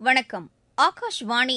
வணக்கம் ஆகாஷ்வாணி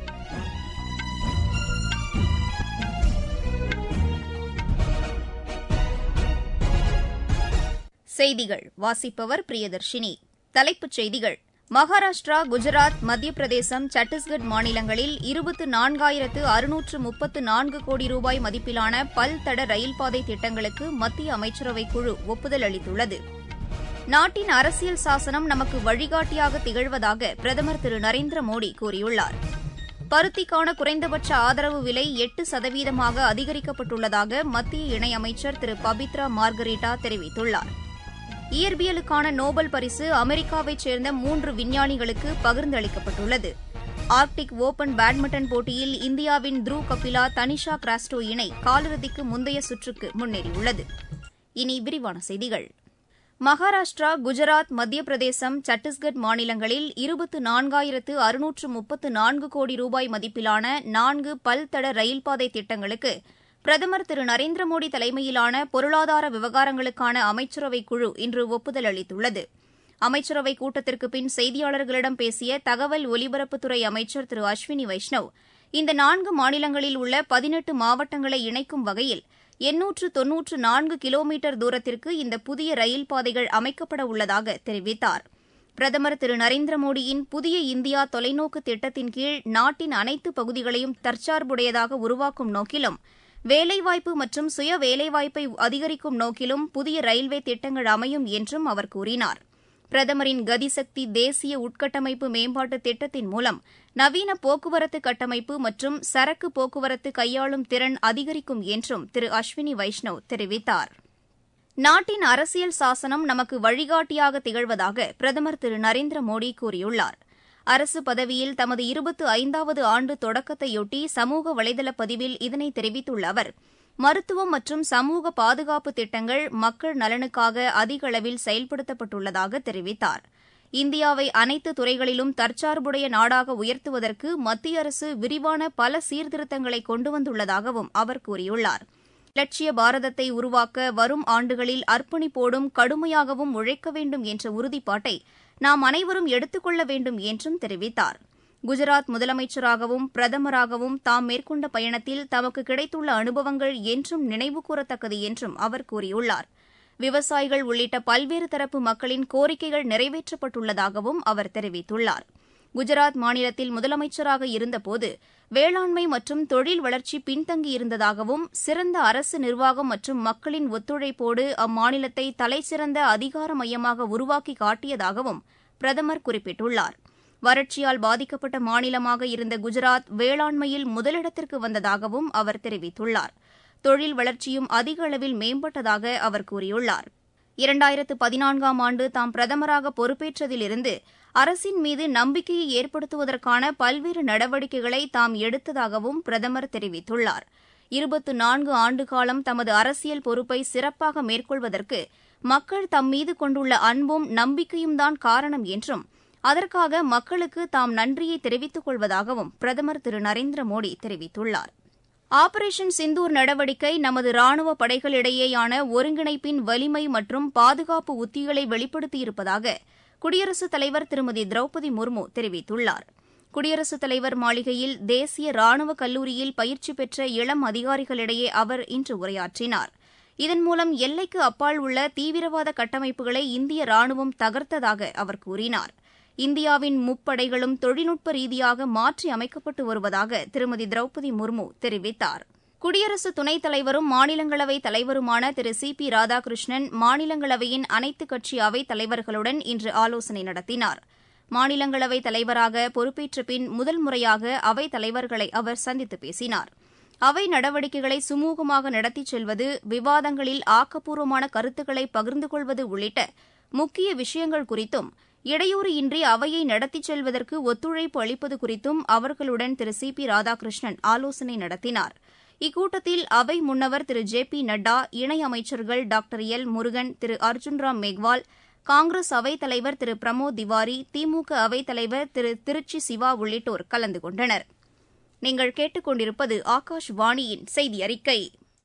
செய்திகள் வாசிப்பவர் பிரியதர்ஷினி தலைப்புச் செய்திகள் மகாராஷ்டிரா குஜராத் மத்திய பிரதேசம் சத்தீஸ்கட் மாநிலங்களில் இருபத்து நான்காயிரத்து அறுநூற்று முப்பத்து நான்கு கோடி ரூபாய் மதிப்பிலான பல்தட ரயில்பாதை திட்டங்களுக்கு மத்திய அமைச்சரவைக் குழு ஒப்புதல் அளித்துள்ளது நாட்டின் அரசியல் சாசனம் நமக்கு வழிகாட்டியாக திகழ்வதாக பிரதமர் திரு நரேந்திர மோடி கூறியுள்ளார் பருத்திக்கான குறைந்தபட்ச ஆதரவு விலை எட்டு சதவீதமாக அதிகரிக்கப்பட்டுள்ளதாக மத்திய இணையமைச்சர் திரு பபித்ரா மார்கரிட்டா தெரிவித்துள்ளார் இயற்பியலுக்கான நோபல் பரிசு அமெரிக்காவைச் சேர்ந்த மூன்று விஞ்ஞானிகளுக்கு பகிர்ந்தளிக்கப்பட்டுள்ளது ஆர்க்டிக் ஓபன் பேட்மிண்டன் போட்டியில் இந்தியாவின் த்ருவ் கபிலா தனிஷா கிராஸ்டோ இணை காலிறுதிக்கு முந்தைய சுற்றுக்கு முன்னேறியுள்ளது இனி விரிவான செய்திகள் மகாராஷ்டிரா குஜராத் மத்திய பிரதேசம் சத்தீஸ்கட் மாநிலங்களில் இருபத்து நான்காயிரத்து அறுநூற்று முப்பத்து நான்கு கோடி ரூபாய் மதிப்பிலான நான்கு பல்தட ரயில்பாதை திட்டங்களுக்கு பிரதமர் திரு நரேந்திர மோடி தலைமையிலான பொருளாதார விவகாரங்களுக்கான அமைச்சரவைக் குழு இன்று ஒப்புதல் அளித்துள்ளது அமைச்சரவைக் கூட்டத்திற்கு பின் செய்தியாளர்களிடம் பேசிய தகவல் ஒலிபரப்புத்துறை அமைச்சர் திரு அஸ்வினி வைஷ்ணவ் இந்த நான்கு மாநிலங்களில் உள்ள பதினெட்டு மாவட்டங்களை இணைக்கும் வகையில் எண்ணூற்று தொன்னூற்று நான்கு கிலோமீட்டர் தூரத்திற்கு இந்த புதிய ரயில் பாதைகள் அமைக்கப்பட உள்ளதாக தெரிவித்தார் பிரதமர் திரு நரேந்திர மோடியின் புதிய இந்தியா தொலைநோக்கு திட்டத்தின் கீழ் நாட்டின் அனைத்து பகுதிகளையும் தற்சார்புடையதாக உருவாக்கும் நோக்கிலும் வேலைவாய்ப்பு மற்றும் சுய வேலைவாய்ப்பை அதிகரிக்கும் நோக்கிலும் புதிய ரயில்வே திட்டங்கள் அமையும் என்றும் அவர் கூறினார் பிரதமரின் கதிசக்தி தேசிய உட்கட்டமைப்பு மேம்பாட்டு திட்டத்தின் மூலம் நவீன போக்குவரத்து கட்டமைப்பு மற்றும் சரக்கு போக்குவரத்து கையாளும் திறன் அதிகரிக்கும் என்றும் திரு அஸ்வினி வைஷ்ணவ் தெரிவித்தார் நாட்டின் அரசியல் சாசனம் நமக்கு வழிகாட்டியாக திகழ்வதாக பிரதமர் திரு நரேந்திர மோடி கூறியுள்ளார் அரசு பதவியில் தமது இருபத்து ஐந்தாவது ஆண்டு தொடக்கத்தையொட்டி சமூக வலைதள பதிவில் இதனை தெரிவித்துள்ள அவர் மருத்துவம் மற்றும் சமூக பாதுகாப்பு திட்டங்கள் மக்கள் நலனுக்காக அதிக அளவில் செயல்படுத்தப்பட்டுள்ளதாக தெரிவித்தார் இந்தியாவை அனைத்து துறைகளிலும் தற்சார்புடைய நாடாக உயர்த்துவதற்கு மத்திய அரசு விரிவான பல சீர்திருத்தங்களை கொண்டு வந்துள்ளதாகவும் அவர் கூறியுள்ளார் லட்சிய பாரதத்தை உருவாக்க வரும் ஆண்டுகளில் அர்ப்பணிப்போடும் கடுமையாகவும் உழைக்க வேண்டும் என்ற உறுதிப்பாட்டை நாம் அனைவரும் எடுத்துக் கொள்ள வேண்டும் என்றும் தெரிவித்தார் குஜராத் முதலமைச்சராகவும் பிரதமராகவும் தாம் மேற்கொண்ட பயணத்தில் தமக்கு கிடைத்துள்ள அனுபவங்கள் என்றும் நினைவுகூரத்தக்கது என்றும் அவர் கூறியுள்ளார் விவசாயிகள் உள்ளிட்ட பல்வேறு தரப்பு மக்களின் கோரிக்கைகள் நிறைவேற்றப்பட்டுள்ளதாகவும் அவர் தெரிவித்துள்ளார் குஜராத் மாநிலத்தில் முதலமைச்சராக இருந்தபோது வேளாண்மை மற்றும் தொழில் வளர்ச்சி பின்தங்கியிருந்ததாகவும் சிறந்த அரசு நிர்வாகம் மற்றும் மக்களின் ஒத்துழைப்போடு அம்மாநிலத்தை தலைசிறந்த அதிகார மையமாக உருவாக்கி காட்டியதாகவும் பிரதமர் குறிப்பிட்டுள்ளார் வறட்சியால் பாதிக்கப்பட்ட மாநிலமாக இருந்த குஜராத் வேளாண்மையில் முதலிடத்திற்கு வந்ததாகவும் அவர் தெரிவித்துள்ளார் தொழில் வளர்ச்சியும் அதிக அளவில் மேம்பட்டதாக அவர் கூறியுள்ளார் இரண்டாயிரத்து பதினான்காம் ஆண்டு தாம் பிரதமராக பொறுப்பேற்றதிலிருந்து அரசின் மீது நம்பிக்கையை ஏற்படுத்துவதற்கான பல்வேறு நடவடிக்கைகளை தாம் எடுத்ததாகவும் பிரதமர் தெரிவித்துள்ளார் இருபத்து நான்கு ஆண்டுகாலம் தமது அரசியல் பொறுப்பை சிறப்பாக மேற்கொள்வதற்கு மக்கள் தம் மீது கொண்டுள்ள அன்பும் நம்பிக்கையும்தான் காரணம் என்றும் அதற்காக மக்களுக்கு தாம் நன்றியை தெரிவித்துக் கொள்வதாகவும் பிரதமர் திரு நரேந்திர மோடி தெரிவித்துள்ளார் ஆபரேஷன் சிந்தூர் நடவடிக்கை நமது ராணுவ படைகளிடையேயான ஒருங்கிணைப்பின் வலிமை மற்றும் பாதுகாப்பு உத்திகளை வெளிப்படுத்தியிருப்பதாக குடியரசுத் தலைவர் திருமதி திரௌபதி முர்மு தெரிவித்துள்ளார் குடியரசுத் தலைவர் மாளிகையில் தேசிய ராணுவ கல்லூரியில் பயிற்சி பெற்ற இளம் அதிகாரிகளிடையே அவர் இன்று உரையாற்றினார் இதன் மூலம் எல்லைக்கு அப்பால் உள்ள தீவிரவாத கட்டமைப்புகளை இந்திய ராணுவம் தகர்த்ததாக அவர் கூறினார் இந்தியாவின் முப்படைகளும் தொழில்நுட்ப ரீதியாக மாற்றி அமைக்கப்பட்டு வருவதாக திருமதி திரௌபதி முர்மு தெரிவித்தார் குடியரசு துணைத் தலைவரும் மாநிலங்களவை தலைவருமான திரு சி பி ராதாகிருஷ்ணன் மாநிலங்களவையின் அனைத்துக் கட்சி அவைத் தலைவர்களுடன் இன்று ஆலோசனை நடத்தினார் மாநிலங்களவை தலைவராக பொறுப்பேற்ற பின் முதல் முறையாக அவைத் தலைவர்களை அவர் சந்தித்து பேசினார் அவை நடவடிக்கைகளை சுமூகமாக நடத்திச் செல்வது விவாதங்களில் ஆக்கப்பூர்வமான கருத்துக்களை பகிர்ந்து கொள்வது உள்ளிட்ட முக்கிய விஷயங்கள் குறித்தும் இடையூறு இன்றி அவையை நடத்திச் செல்வதற்கு ஒத்துழைப்பு அளிப்பது குறித்தும் அவர்களுடன் திரு சி பி ராதாகிருஷ்ணன் ஆலோசனை நடத்தினார் இக்கூட்டத்தில் அவை முன்னவர் திரு ஜே பி நட்டா இணையமைச்சர்கள் டாக்டர் எல் முருகன் திரு அர்ஜுன் ராம் மெக்வால் காங்கிரஸ் அவைத் தலைவர் திரு பிரமோத் திவாரி திமுக அவைத் தலைவர் திரு திருச்சி சிவா உள்ளிட்டோர் கலந்து கொண்டனர் நீங்கள் கேட்டுக்கொண்டிருப்பது ஆகாஷ்வாணியின் செய்தி அறிக்கை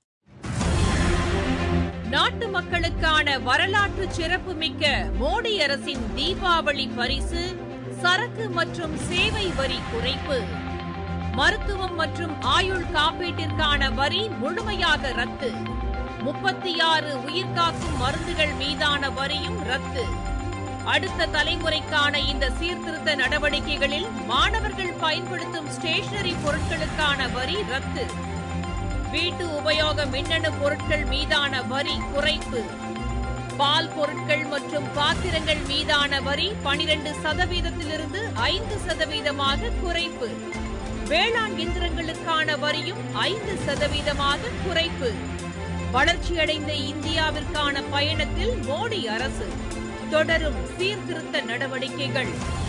நாட்டு மக்களுக்கான வரலாற்று சிறப்புமிக்க மோடி அரசின் தீபாவளி பரிசு சரக்கு மற்றும் சேவை வரி குறைப்பு மருத்துவம் மற்றும் ஆயுள் காப்பீட்டிற்கான வரி முழுமையாக ரத்து முப்பத்தி ஆறு உயிர்காக்கும் மருந்துகள் மீதான வரியும் ரத்து அடுத்த தலைமுறைக்கான இந்த சீர்திருத்த நடவடிக்கைகளில் மாணவர்கள் பயன்படுத்தும் ஸ்டேஷனரி பொருட்களுக்கான வரி ரத்து வீட்டு உபயோக மின்னணு பொருட்கள் மீதான வரி குறைப்பு பால் பொருட்கள் மற்றும் பாத்திரங்கள் மீதான வரி பனிரெண்டு சதவீதத்திலிருந்து ஐந்து சதவீதமாக குறைப்பு வேளாண் இயந்திரங்களுக்கான வரியும் ஐந்து சதவீதமாக குறைப்பு வளர்ச்சியடைந்த இந்தியாவிற்கான பயணத்தில் மோடி அரசு தொடரும் சீர்திருத்த நடவடிக்கைகள்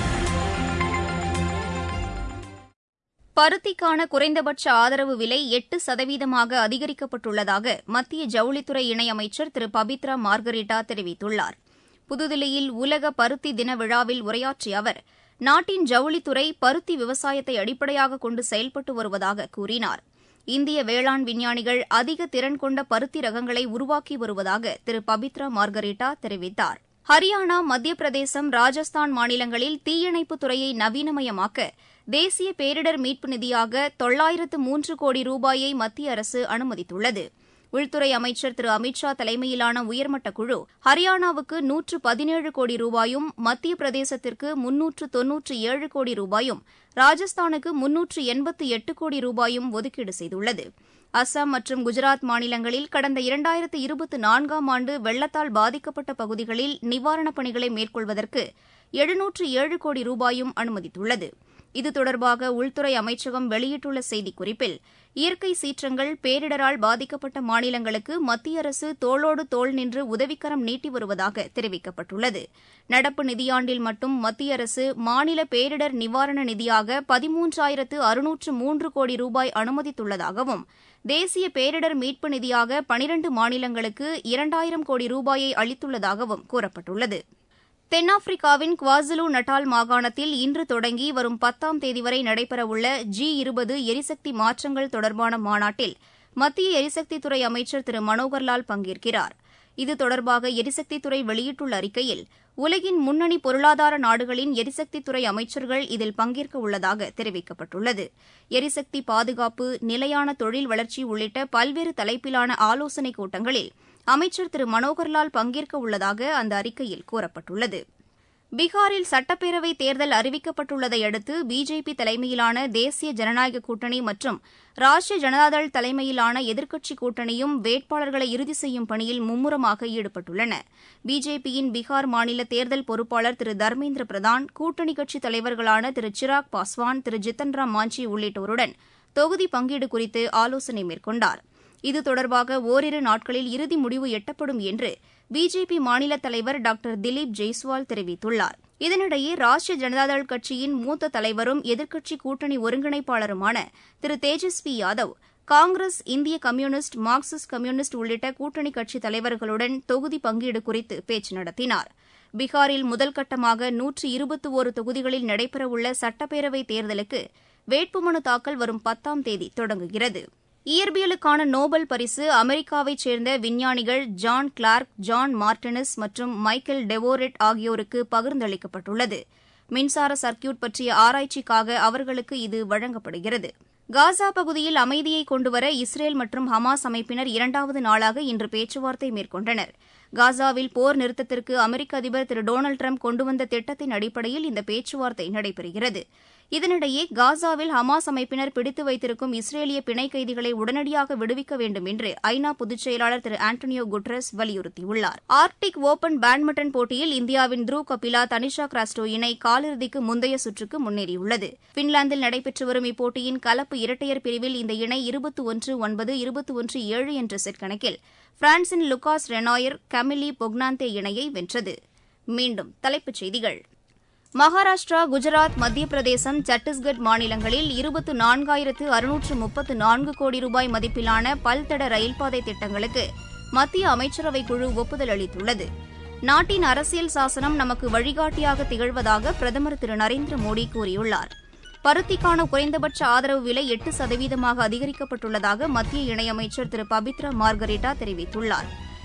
பருத்திக்கான குறைந்தபட்ச ஆதரவு விலை எட்டு சதவீதமாக அதிகரிக்கப்பட்டுள்ளதாக மத்திய ஜவுளித்துறை இணையமைச்சர் திரு பபித்ரா மார்கரிட்டா தெரிவித்துள்ளார் புதுதில்லியில் உலக பருத்தி தின விழாவில் உரையாற்றிய அவர் நாட்டின் ஜவுளித்துறை பருத்தி விவசாயத்தை அடிப்படையாக கொண்டு செயல்பட்டு வருவதாக கூறினார் இந்திய வேளாண் விஞ்ஞானிகள் அதிக திறன் கொண்ட பருத்தி ரகங்களை உருவாக்கி வருவதாக திரு பபித்ரா மார்கரிட்டா தெரிவித்தார் ஹரியானா மத்திய பிரதேசம் ராஜஸ்தான் மாநிலங்களில் தீயணைப்புத் துறையை நவீனமயமாக்க தேசிய பேரிடர் மீட்பு நிதியாக தொள்ளாயிரத்து மூன்று கோடி ரூபாயை மத்திய அரசு அனுமதித்துள்ளது உள்துறை அமைச்சர் திரு அமித் ஷா தலைமையிலான உயர்மட்ட குழு ஹரியானாவுக்கு நூற்று பதினேழு கோடி ரூபாயும் மத்திய பிரதேசத்திற்கு முன்னூற்று தொன்னூற்று ஏழு கோடி ரூபாயும் ராஜஸ்தானுக்கு முன்னூற்று எண்பத்து எட்டு கோடி ரூபாயும் ஒதுக்கீடு செய்துள்ளது அஸ்ஸாம் மற்றும் குஜராத் மாநிலங்களில் கடந்த இரண்டாயிரத்து இருபத்தி நான்காம் ஆண்டு வெள்ளத்தால் பாதிக்கப்பட்ட பகுதிகளில் நிவாரணப் பணிகளை மேற்கொள்வதற்கு எழுநூற்று ஏழு கோடி ரூபாயும் அனுமதித்துள்ளது இது தொடர்பாக உள்துறை அமைச்சகம் வெளியிட்டுள்ள செய்திக்குறிப்பில் இயற்கை சீற்றங்கள் பேரிடரால் பாதிக்கப்பட்ட மாநிலங்களுக்கு மத்திய அரசு தோளோடு தோள் நின்று உதவிக்கரம் நீட்டி வருவதாக தெரிவிக்கப்பட்டுள்ளது நடப்பு நிதியாண்டில் மட்டும் மத்திய அரசு மாநில பேரிடர் நிவாரண நிதியாக பதிமூன்றாயிரத்து அறுநூற்று மூன்று கோடி ரூபாய் அனுமதித்துள்ளதாகவும் தேசிய பேரிடர் மீட்பு நிதியாக பனிரண்டு மாநிலங்களுக்கு இரண்டாயிரம் கோடி ரூபாயை அளித்துள்ளதாகவும் கூறப்பட்டுள்ளது தென்னாப்பிரிக்காவின் குவாசுலு நட்டால் மாகாணத்தில் இன்று தொடங்கி வரும் பத்தாம் தேதி வரை நடைபெறவுள்ள ஜி இருபது எரிசக்தி மாற்றங்கள் தொடர்பான மாநாட்டில் மத்திய எரிசக்தித்துறை அமைச்சர் திரு மனோகர்லால் பங்கேற்கிறார் இது தொடர்பாக எரிசக்தித்துறை வெளியிட்டுள்ள அறிக்கையில் உலகின் முன்னணி பொருளாதார நாடுகளின் எரிசக்தித்துறை அமைச்சர்கள் இதில் பங்கேற்க உள்ளதாக தெரிவிக்கப்பட்டுள்ளது எரிசக்தி பாதுகாப்பு நிலையான தொழில் வளர்ச்சி உள்ளிட்ட பல்வேறு தலைப்பிலான ஆலோசனைக் கூட்டங்களில் அமைச்சர் திரு மனோகர்லால் பங்கேற்க உள்ளதாக அந்த அறிக்கையில் கூறப்பட்டுள்ளது பீகாரில் சட்டப்பேரவை தேர்தல் அறிவிக்கப்பட்டுள்ளதை அடுத்து பிஜேபி தலைமையிலான தேசிய ஜனநாயக கூட்டணி மற்றும் ராஷ்டிரிய ஜனதாதள் தலைமையிலான எதிர்க்கட்சி கூட்டணியும் வேட்பாளர்களை இறுதி செய்யும் பணியில் மும்முரமாக ஈடுபட்டுள்ளன பிஜேபியின் பீகார் மாநில தேர்தல் பொறுப்பாளர் திரு தர்மேந்திர பிரதான் கூட்டணி கட்சித் தலைவர்களான திரு சிராக் பாஸ்வான் திரு ஜித்தன்ராம் மாஞ்சி உள்ளிட்டோருடன் தொகுதி பங்கீடு குறித்து ஆலோசனை மேற்கொண்டாா் இது தொடர்பாக ஓரிரு நாட்களில் இறுதி முடிவு எட்டப்படும் என்று பிஜேபி மாநில தலைவர் டாக்டர் திலீப் ஜெய்ஸ்வால் தெரிவித்துள்ளார் இதனிடையே ராஷ்டிரிய ஜனதாதள் கட்சியின் மூத்த தலைவரும் எதிர்க்கட்சி கூட்டணி ஒருங்கிணைப்பாளருமான திரு தேஜஸ்வி யாதவ் காங்கிரஸ் இந்திய கம்யூனிஸ்ட் மார்க்சிஸ்ட் கம்யூனிஸ்ட் உள்ளிட்ட கூட்டணி கட்சித் தலைவர்களுடன் தொகுதி பங்கீடு குறித்து பேச்சு நடத்தினார் பீகாரில் முதல் கட்டமாக நூற்று இருபத்தி ஒரு தொகுதிகளில் நடைபெறவுள்ள சட்டப்பேரவைத் தேர்தலுக்கு வேட்புமனு தாக்கல் வரும் பத்தாம் தேதி தொடங்குகிறது இயற்பியலுக்கான நோபல் பரிசு அமெரிக்காவைச் சேர்ந்த விஞ்ஞானிகள் ஜான் கிளார்க் ஜான் மார்டினஸ் மற்றும் மைக்கேல் டெவோரெட் ஆகியோருக்கு பகிர்ந்தளிக்கப்பட்டுள்ளது மின்சார சர்க்கியூட் பற்றிய ஆராய்ச்சிக்காக அவர்களுக்கு இது வழங்கப்படுகிறது காசா பகுதியில் அமைதியை கொண்டுவர இஸ்ரேல் மற்றும் ஹமாஸ் அமைப்பினர் இரண்டாவது நாளாக இன்று பேச்சுவார்த்தை மேற்கொண்டனர் காசாவில் போர் நிறுத்தத்திற்கு அமெரிக்க அதிபர் திரு டொனால்டு ட்ரம்ப் கொண்டுவந்த திட்டத்தின் அடிப்படையில் இந்த பேச்சுவார்த்தை நடைபெறுகிறது இதனிடையே காசாவில் ஹமாஸ் அமைப்பினர் பிடித்து வைத்திருக்கும் இஸ்ரேலிய பிணை கைதிகளை உடனடியாக விடுவிக்க வேண்டும் என்று ஐநா பொதுச் செயலாளர் திரு ஆண்டனியோ குட்ரஸ் வலியுறுத்தியுள்ளார் ஆர்டிக் ஓபன் பேட்மிண்டன் போட்டியில் இந்தியாவின் த்ரூ கபிலா தனிஷா கிராஸ்டோ இணை காலிறுதிக்கு முந்தைய சுற்றுக்கு முன்னேறியுள்ளது பின்லாந்தில் நடைபெற்று வரும் இப்போட்டியின் கலப்பு இரட்டையர் பிரிவில் இந்த இணை இருபத்தி ஒன்று ஒன்பது இருபத்தி ஒன்று ஏழு என்ற செட் கணக்கில் பிரான்சின் லுகாஸ் ரெனாயர் கமிலி பொக்னாந்தே இணையை வென்றது மீண்டும் தலைப்புச் செய்திகள் மகாராஷ்டிரா குஜராத் மத்திய பிரதேசம் சத்தீஸ்கட் மாநிலங்களில் இருபத்து நான்காயிரத்து அறுநூற்று முப்பத்து நான்கு கோடி ரூபாய் மதிப்பிலான பல்தட ரயில்பாதை திட்டங்களுக்கு மத்திய அமைச்சரவைக் குழு ஒப்புதல் அளித்துள்ளது நாட்டின் அரசியல் சாசனம் நமக்கு வழிகாட்டியாக திகழ்வதாக பிரதமர் திரு நரேந்திர மோடி கூறியுள்ளார் பருத்திக்கான குறைந்தபட்ச ஆதரவு விலை எட்டு சதவீதமாக அதிகரிக்கப்பட்டுள்ளதாக மத்திய இணையமைச்சர் திரு பபித்ரா மார்கரிட்டா தெரிவித்துள்ளார்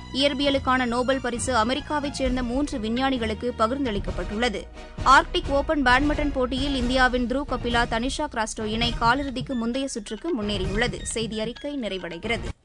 இயற்பியலுக்கான நோபல் பரிசு அமெரிக்காவைச் சேர்ந்த மூன்று விஞ்ஞானிகளுக்கு பகிர்ந்தளிக்கப்பட்டுள்ளது ஆர்க்டிக் ஓபன் பேட்மிண்டன் போட்டியில் இந்தியாவின் த்ருவ் கபிலா தனிஷா கிராஸ்டோ இணை காலிறுதிக்கு முந்தைய சுற்றுக்கு முன்னேறியுள்ளது செய்தி அறிக்கை நிறைவடைகிறது